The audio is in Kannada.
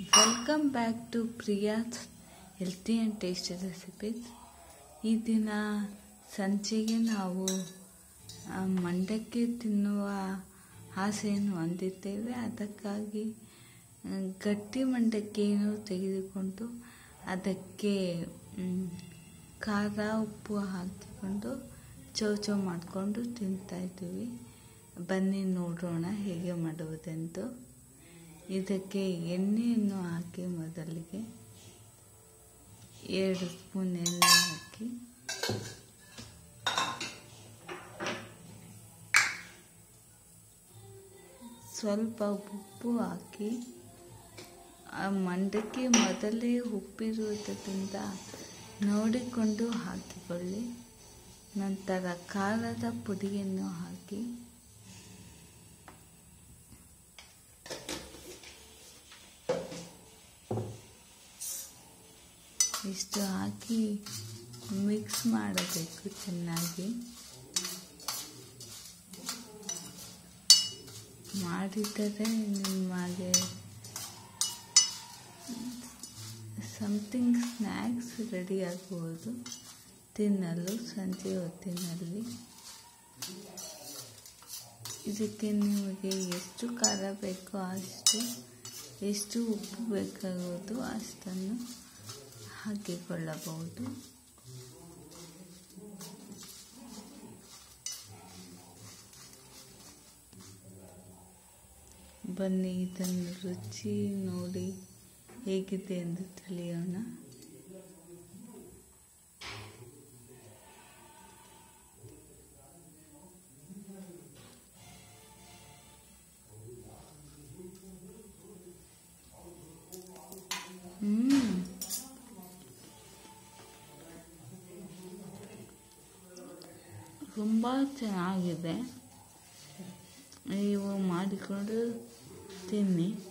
welcome back to Priya's healthy and tasty recipes ಈ ದಿನ ಸಂಜೆಗೆ ನಾವು ಆ, ಮಂಡಕ್ಕಿ ತಿನ್ನುವ ಆಸೆಯನ್ನು ಹೊಂದಿದ್ದೇವೆ ಅದಕ್ಕಾಗಿ ಆ, ಗಟ್ಟಿ ಮಂಡಕ್ಕಿಯನ್ನು ತೆಗೆದುಕೊಂಡು ಅದಕ್ಕೆ ಮ್, ಖಾರ ಉಪ್ಪು ಹಾಕಿಕೊಂಡು ಚೌ ಚೌ ಮಾಡಿಕೊಂಡು ತಿಂತಾಯಿದ್ದೀವಿ ಬನ್ನಿ ನೋಡೋಣ ಹೇಗೆ ಮಾಡುವುದೆಂದು ಇದಕ್ಕೆ ಎಣ್ಣೆಯನ್ನು ಹಾಕಿ ಮೊದಲಿಗೆ ಎರಡು ಸ್ಪೂನ್ ಎಣ್ಣೆ ಹಾಕಿ ಸ್ವಲ್ಪ ಉಪ್ಪು ಹಾಕಿ ಆ ಮಂಡಕ್ಕಿ ಮೊದಲೇ ಉಪ್ಪಿರುವುದರಿಂದ ನೋಡಿಕೊಂಡು ಹಾಕಿಕೊಳ್ಳಿ ನಂತರ ಖಾರದ ಪುಡಿಯನ್ನು ಹಾಕಿ ಇಷ್ಟು ಹಾಕಿ ಮಿಕ್ಸ್ ಮಾಡಬೇಕು ಚೆನ್ನಾಗಿ ಮಾಡಿದರೆ ನಿಮಗೆ ಸಮಥಿಂಗ್ ಸ್ನ್ಯಾಕ್ಸ್ ರೆಡಿ ಆಗ್ಬೋದು ತಿನ್ನಲು ಸಂಜೆ ಹೊತ್ತಿನಲ್ಲಿ ಇದಕ್ಕೆ ನಿಮಗೆ ಎಷ್ಟು ಖಾರ ಬೇಕೋ ಅಷ್ಟು ಎಷ್ಟು ಉಪ್ಪು ಬೇಕಾಗುವುದು ಅಷ್ಟನ್ನು ಹಾಕಿಕೊಳ್ಳಬಹುದು ಬನ್ನಿ ಇದನ್ನು ರುಚಿ ನೋಡಿ ಹೇಗಿದೆ ಎಂದು ತಿಳಿಯೋಣ ಹ್ಮ್ ತುಂಬ ಚೆನ್ನಾಗಿದೆ ನೀವು ಮಾಡಿಕೊಂಡು ತಿನ್ನಿ